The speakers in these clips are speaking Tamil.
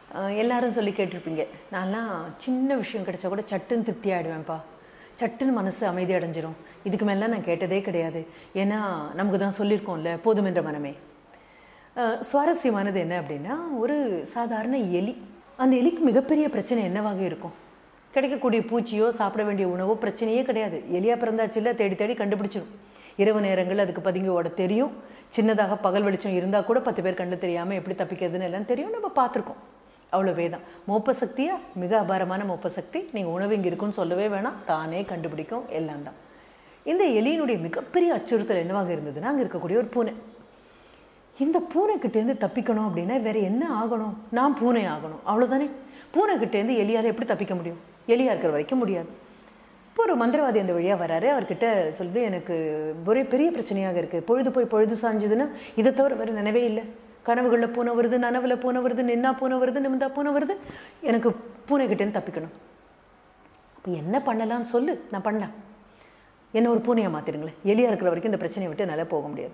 அஹ் எல்லாரும் சொல்லி கேட்டிருப்பீங்க நான்லாம் சின்ன விஷயம் கிடைச்சா கூட சட்டுன்னு திருப்தி ஆகிடுவேன்ப்பா சட்டுன்னு மனசு அமைதி அடைஞ்சிரும் இதுக்கு மேலே நான் கேட்டதே கிடையாது ஏன்னா நமக்கு தான் சொல்லியிருக்கோம்ல போதுமென்ற மனமே அஹ் சுவாரஸ்யமானது என்ன அப்படின்னா ஒரு சாதாரண எலி அந்த எலிக்கு மிகப்பெரிய பிரச்சனை என்னவாக இருக்கும் கிடைக்கக்கூடிய பூச்சியோ சாப்பிட வேண்டிய உணவோ பிரச்சனையே கிடையாது எலியா பிறந்தாச்சுல தேடி தேடி கண்டுபிடிச்சிடும் இரவு நேரங்கள் அதுக்கு பதுங்கி ஓட தெரியும் சின்னதாக பகல் வெளிச்சம் இருந்தால் கூட பத்து பேர் கண்டு தெரியாமல் எப்படி தப்பிக்கிறதுன்னு எல்லாம் தெரியும் நம்ம பார்த்துருக்கோம் அவ்வளோவே தான் மோப்ப சக்தியா மிக அபாரமான மோப்ப சக்தி நீங்கள் உணவு இங்கே இருக்குன்னு சொல்லவே வேணாம் தானே கண்டுபிடிக்கும் எல்லாம் தான் இந்த எலியினுடைய மிகப்பெரிய அச்சுறுத்தல் என்னவாக இருந்ததுன்னா அங்கே இருக்கக்கூடிய ஒரு பூனை இந்த பூனைக்கிட்டேருந்து தப்பிக்கணும் அப்படின்னா வேற என்ன ஆகணும் நான் பூனை ஆகணும் அவ்வளோதானே பூனைக்கிட்டேருந்து எலியால் எப்படி தப்பிக்க முடியும் எலியா இருக்கிற வரைக்கும் முடியாது இப்போ ஒரு மந்திரவாதி அந்த வழியாக வராரு அவர்கிட்ட சொல்லுது எனக்கு ஒரே பெரிய பிரச்சனையாக இருக்குது பொழுது போய் பொழுது சாஞ்சதுன்னா இதை தவிர வேறு நினைவே இல்லை கனவுகளில் பூனை வருது நனவில் பூனை வருது நின்னா பூனை வருது நிமிந்தா பூனை வருது எனக்கு பூனைக்கிட்டேருந்து தப்பிக்கணும் அப்போ என்ன பண்ணலாம்னு சொல்லு நான் பண்ணேன் என்ன ஒரு பூனையாக மாற்றிடுங்களேன் எலியாக இருக்கிற வரைக்கும் இந்த பிரச்சனையை விட்டு என்னால் போக முடியாது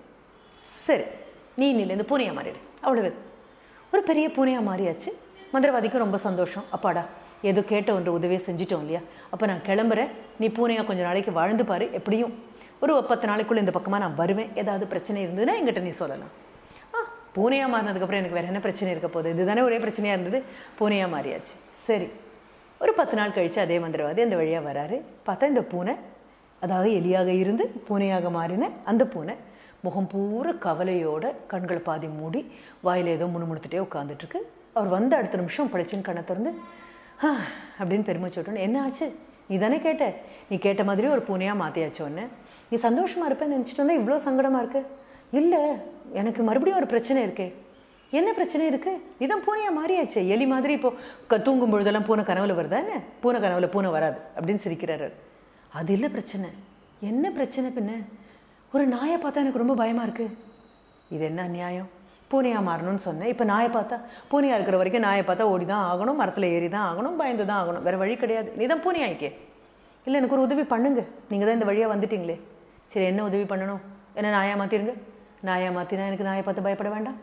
சரி நீ இன்னிலேருந்து பூனையாக மாறிடு அவ்வளவு ஒரு பெரிய பூனையாக மாறியாச்சு மந்திரவாதிக்கும் ரொம்ப சந்தோஷம் அப்பாடா ஏதோ கேட்ட ஒன்று உதவியை செஞ்சிட்டோம் இல்லையா அப்போ நான் கிளம்புறேன் நீ பூனையாக கொஞ்ச நாளைக்கு வாழ்ந்து பாரு எப்படியும் ஒரு பத்து நாளைக்குள்ளே இந்த பக்கமாக நான் வருவேன் ஏதாவது பிரச்சனை இருந்ததுன்னா எங்கிட்ட நீ சொல்லலாம் ஆ பூனையாக மாறினதுக்கப்புறம் எனக்கு வேறு என்ன பிரச்சனை இருக்க போகுது இதுதானே ஒரே பிரச்சனையாக இருந்தது பூனையாக மாறியாச்சு சரி ஒரு பத்து நாள் கழித்து அதே மந்திரவாதி அந்த வழியாக வராரு பார்த்தா இந்த பூனை அதாவது எலியாக இருந்து பூனையாக மாறின அந்த பூனை முகம் பூரா கவலையோட கண்களை பாதி மூடி வாயில் ஏதோ முணுமுணுத்துட்டே உட்காந்துட்ருக்கு அவர் வந்த அடுத்த நிமிஷம் பளிச்சுன்னு கண்ணை திறந்து "ஆ" அப்படின்னு பெருமைச்சு விட்டோன்னு என்ன ஆச்சு நீ தானே கேட்ட நீ கேட்ட மாதிரி ஒரு பூனையாக மாற்றியாச்சு ஒன்று நீ சந்தோஷமாக இருப்பேன்னு நினச்சிட்டு இருந்தா இவ்வளோ சங்கடமாக இருக்கு இல்லை எனக்கு மறுபடியும் ஒரு பிரச்சனை இருக்கே என்ன பிரச்சனை இருக்கு இதான் பூனையாக மாறியாச்சு எலி மாதிரி இப்போ க தூங்கும் பொழுதெல்லாம் பூனை கனவுல வருதா என்ன பூனை கனவுல பூனை வராது அப்படின்னு சிரிக்கிறாரு அது இல்லை பிரச்சனை என்ன பிரச்சனை பின்ன ஒரு நாயை பார்த்தா எனக்கு ரொம்ப பயமாக இருக்கு இது என்ன நியாயம் பூனையாக மாறணும்னு சொன்னேன் இப்போ நாயை பார்த்தா பூனையாக இருக்கிற வரைக்கும் நாயை பார்த்தா ஓடி தான் ஆகணும் மரத்தில் ஏறி தான் ஆகணும் பயந்து தான் ஆகணும் வேறு வழி கிடையாது நீ தான் பூனை ஆயிக்கே இல்லை எனக்கு ஒரு உதவி பண்ணுங்க நீங்கள் தான் இந்த வழியாக வந்துட்டீங்களே சரி என்ன உதவி பண்ணணும் என்ன நாயாக மாற்றிருங்க நாயாக மாற்றினா எனக்கு நாயை பார்த்து பயப்பட வேண்டாம்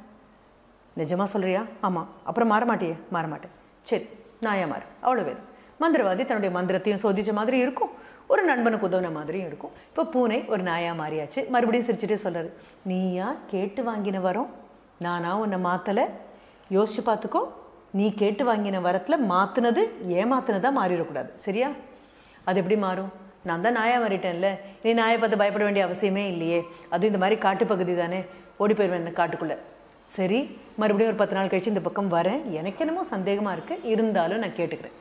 நிஜமாக சொல்கிறியா ஆமாம் அப்புறம் மாற மாட்டியே மாற மாட்டேன் சரி நாயா மாறு அவ்வளோ மந்திரவாதி தன்னுடைய மந்திரத்தையும் சோதிச்ச மாதிரி இருக்கும் ஒரு நண்பனுக்கு உதவுன மாதிரியும் இருக்கும் இப்போ பூனை ஒரு நாயா மாறியாச்சு மறுபடியும் சிரிச்சுட்டே சொல்கிறாரு நீயா கேட்டு வாங்கின வரம் நானா உன்னை மாற்றலை யோசிச்சு பார்த்துக்கோ நீ கேட்டு வாங்கின வரத்தில் மாற்றினது ஏமாத்தினதா மாறிடக்கூடாது சரியா அது எப்படி மாறும் நான் தான் நாயா மாறிட்டேன்ல நீ நாயை பார்த்து பயப்பட வேண்டிய அவசியமே இல்லையே அதுவும் இந்த மாதிரி காட்டுப்பகுதி தானே ஓடி போயிடுவேன் இந்த காட்டுக்குள்ளே சரி மறுபடியும் ஒரு பத்து நாள் கழிச்சு இந்த பக்கம் வரேன் எனக்கு என்னமோ சந்தேகமாக இருக்குது இருந்தாலும் நான் கேட்டுக்கிறேன்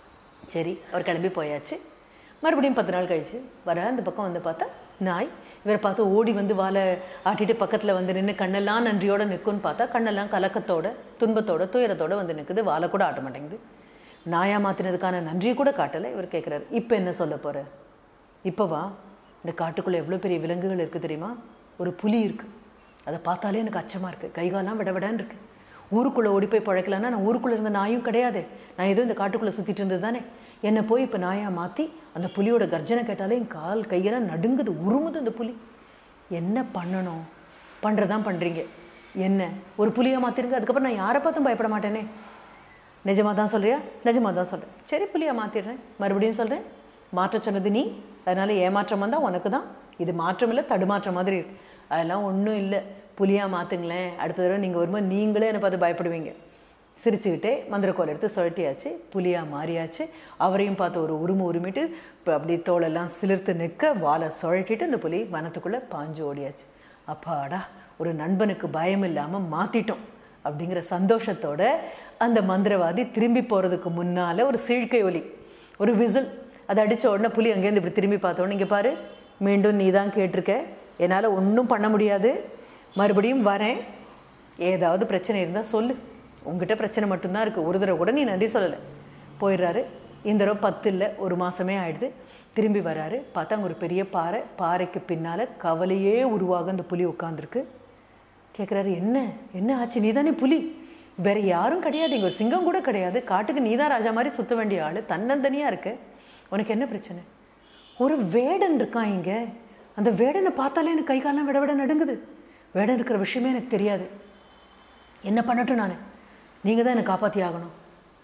சரி அவர் கிளம்பி போயாச்சு மறுபடியும் பத்து நாள் கழிச்சு வர அந்த பக்கம் வந்து பார்த்தா நாய் இவரை பார்த்து ஓடி வந்து வாழை ஆட்டிட்டு பக்கத்தில் வந்து நின்று கண்ணெல்லாம் நன்றியோட நிற்கும்னு பார்த்தா கண்ணெல்லாம் கலக்கத்தோட துன்பத்தோட துயரத்தோட வந்து நிற்குது வாழை கூட ஆட்ட மாட்டேங்குது நாயா மாற்றினதுக்கான நன்றியை கூட காட்டலை இவர் கேட்குறாரு இப்போ என்ன சொல்ல போகிற இப்போ வா இந்த காட்டுக்குள்ளே எவ்வளோ பெரிய விலங்குகள் இருக்குது தெரியுமா ஒரு புலி இருக்குது அதை பார்த்தாலே எனக்கு அச்சமாக இருக்குது கைகாலாம் விட விடன்னு இருக்குது ஊருக்குள்ளே ஓடி போய் பழைக்கலான்னா நான் ஊருக்குள்ளே இருந்த நாயும் கிடையாது நான் ஏதோ இந்த காட்டுக்குள்ளே சுற்றிட்டு இருந்தது தானே என்னை போய் இப்போ நாயாக மாற்றி அந்த புலியோட கர்ஜனை கேட்டாலே என் கால் கையெல்லாம் நடுங்குது உருமுது அந்த புலி என்ன பண்ணணும் பண்ணுறதான் பண்ணுறீங்க என்ன ஒரு புலியாக மாற்றிருங்க அதுக்கப்புறம் நான் யாரை பார்த்தும் பயப்பட மாட்டேனே நிஜமாக தான் சொல்கிறியா நிஜமாக தான் சொல்கிறேன் சரி புலியாக மாற்றிடுறேன் மறுபடியும் சொல்கிறேன் மாற்ற சொன்னது நீ அதனால் ஏமாற்றம் வந்தால் உனக்கு தான் இது மாற்றம் இல்லை தடுமாற்றம் மாதிரி இருக்கு அதெல்லாம் ஒன்றும் இல்லை புலியாக மாற்றுங்களேன் அடுத்த தடவை நீங்கள் வரும்போது நீங்களே என்னை பார்த்து பயப்படுவீங்க சிரிச்சுக்கிட்டே மந்திரக்கோல் எடுத்து சுழட்டியாச்சு புலியாக மாறியாச்சு அவரையும் பார்த்து ஒரு உருமு உருமிட்டு இப்போ அப்படி தோலெல்லாம் சிலிர்த்து நிற்க வாழை சுழட்டிட்டு இந்த புலி வனத்துக்குள்ளே பாஞ்சு ஓடியாச்சு அப்பாடா ஒரு நண்பனுக்கு பயம் இல்லாமல் மாற்றிட்டோம் அப்படிங்கிற சந்தோஷத்தோட அந்த மந்திரவாதி திரும்பி போகிறதுக்கு முன்னால் ஒரு சீழ்க்கை ஒலி ஒரு விசில் அதை அடித்த உடனே புலி அங்கேருந்து இப்படி திரும்பி பார்த்தோன்னே இங்கே பாரு மீண்டும் நீ தான் கேட்டிருக்க என்னால் ஒன்றும் பண்ண முடியாது மறுபடியும் வரேன் ஏதாவது பிரச்சனை இருந்தால் சொல்லு உங்ககிட்ட பிரச்சனை மட்டும்தான் இருக்குது ஒரு தடவை கூட நீ நன்றி சொல்லலை போயிடுறாரு இந்த தடவை பத்து இல்லை ஒரு மாதமே ஆயிடுது திரும்பி வராரு பார்த்தா அங்கே ஒரு பெரிய பாறை பாறைக்கு பின்னால் கவலையே உருவாக அந்த புலி உட்காந்துருக்கு கேட்குறாரு என்ன என்ன ஆச்சு நீ தானே புலி வேற யாரும் கிடையாது இங்கே ஒரு சிங்கம் கூட கிடையாது காட்டுக்கு நீ தான் ராஜா மாதிரி சுத்த வேண்டிய ஆள் தன்னந்தனியாக இருக்க உனக்கு என்ன பிரச்சனை ஒரு வேடன் இருக்கான் இங்கே அந்த வேடனை பார்த்தாலே எனக்கு கை காலெல்லாம் விட விட நடுங்குது வேடன் இருக்கிற விஷயமே எனக்கு தெரியாது என்ன பண்ணட்டும் நான் நீங்கள் தான் என்னை காப்பாற்றி ஆகணும்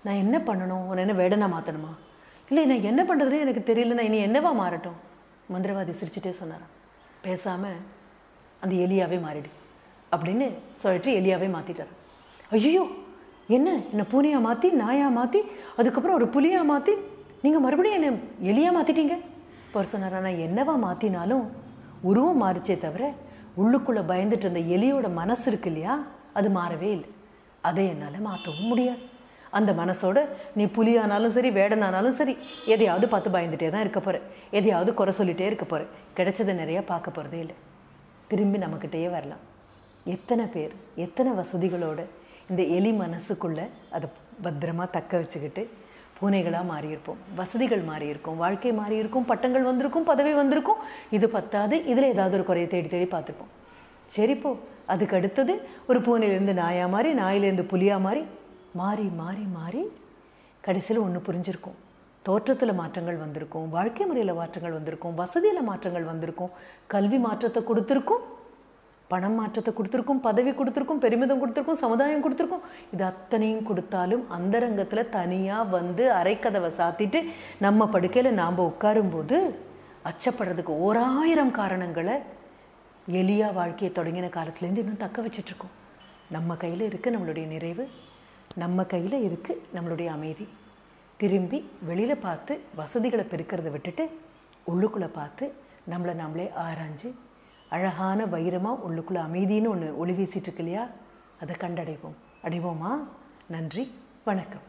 நான் என்ன பண்ணணும் உன்னை என்ன வேடனா மாற்றணுமா இல்லை நான் என்ன பண்ணுறதுனே எனக்கு தெரியல நான் இனி என்னவா மாறட்டும் மந்திரவாதி சிரிச்சிட்டே சொன்னாராம் பேசாமல் அந்த எலியாவே மாறிடு அப்படின்னு சொல்லிட்டு எலியாவே மாற்றிட்டார் ஐயோ என்ன என்னை பூனையாக மாற்றி நாயாக மாற்றி அதுக்கப்புறம் ஒரு புலியாக மாற்றி நீங்கள் மறுபடியும் என்னை எலியாக மாற்றிட்டீங்க இப்போ சொன்னாரா நான் என்னவா மாற்றினாலும் உருவம் மாறிச்சே தவிர உள்ளுக்குள்ளே பயந்துட்டு இருந்த எலியோட மனசு இருக்கு இல்லையா அது மாறவே இல்லை அதை என்னால் மாற்றவும் முடியாது அந்த மனசோட நீ புலியானாலும் சரி வேடனானாலும் சரி எதையாவது பார்த்து பயந்துட்டே தான் இருக்க போகிற எதையாவது குறை சொல்லிட்டே இருக்க போகிற கிடைச்சதை நிறையா பார்க்க போகிறதே இல்லை திரும்பி நம்மக்கிட்டேயே வரலாம் எத்தனை பேர் எத்தனை வசதிகளோட இந்த எலி மனசுக்குள்ளே அதை பத்திரமா தக்க வச்சுக்கிட்டு பூனைகளாக மாறியிருப்போம் வசதிகள் மாறியிருக்கும் வாழ்க்கை மாறியிருக்கும் பட்டங்கள் வந்திருக்கும் பதவி வந்திருக்கும் இது பத்தாது இதில் ஏதாவது ஒரு குறையை தேடி தேடி பார்த்துப்போம் சரிப்போ அதுக்கு அடுத்தது ஒரு பூனையிலேருந்து நாயா மாறி நாயிலேருந்து புலியா மாறி மாறி மாறி மாறி கடைசியில் ஒன்று புரிஞ்சிருக்கும் தோற்றத்தில் மாற்றங்கள் வந்திருக்கும் வாழ்க்கை முறையில் மாற்றங்கள் வந்திருக்கும் வசதியில் மாற்றங்கள் வந்திருக்கும் கல்வி மாற்றத்தை கொடுத்துருக்கும் பணம் மாற்றத்தை கொடுத்துருக்கும் பதவி கொடுத்துருக்கும் பெருமிதம் கொடுத்துருக்கும் சமுதாயம் கொடுத்துருக்கும் இது அத்தனையும் கொடுத்தாலும் அந்தரங்கத்தில் தனியாக வந்து அரைக்கதவை சாத்திட்டு நம்ம படுக்கையில் நாம் உட்காரும்போது அச்சப்படுறதுக்கு ஓராயிரம் காரணங்களை எலியா வாழ்க்கையை தொடங்கின காலத்துலேருந்து இன்னும் தக்க வச்சிட்ருக்கோம் நம்ம கையில் இருக்குது நம்மளுடைய நிறைவு நம்ம கையில் இருக்குது நம்மளுடைய அமைதி திரும்பி வெளியில் பார்த்து வசதிகளை பெருக்கிறத விட்டுட்டு உள்ளுக்குள்ளே பார்த்து நம்மளை நாமளே ஆராய்ஞ்சு அழகான வைரமாக உள்ளுக்குள்ளே அமைதின்னு ஒன்று ஒளி வீசிட்டு இருக்கு இல்லையா அதை கண்டடைவோம் அடைவோமா நன்றி வணக்கம்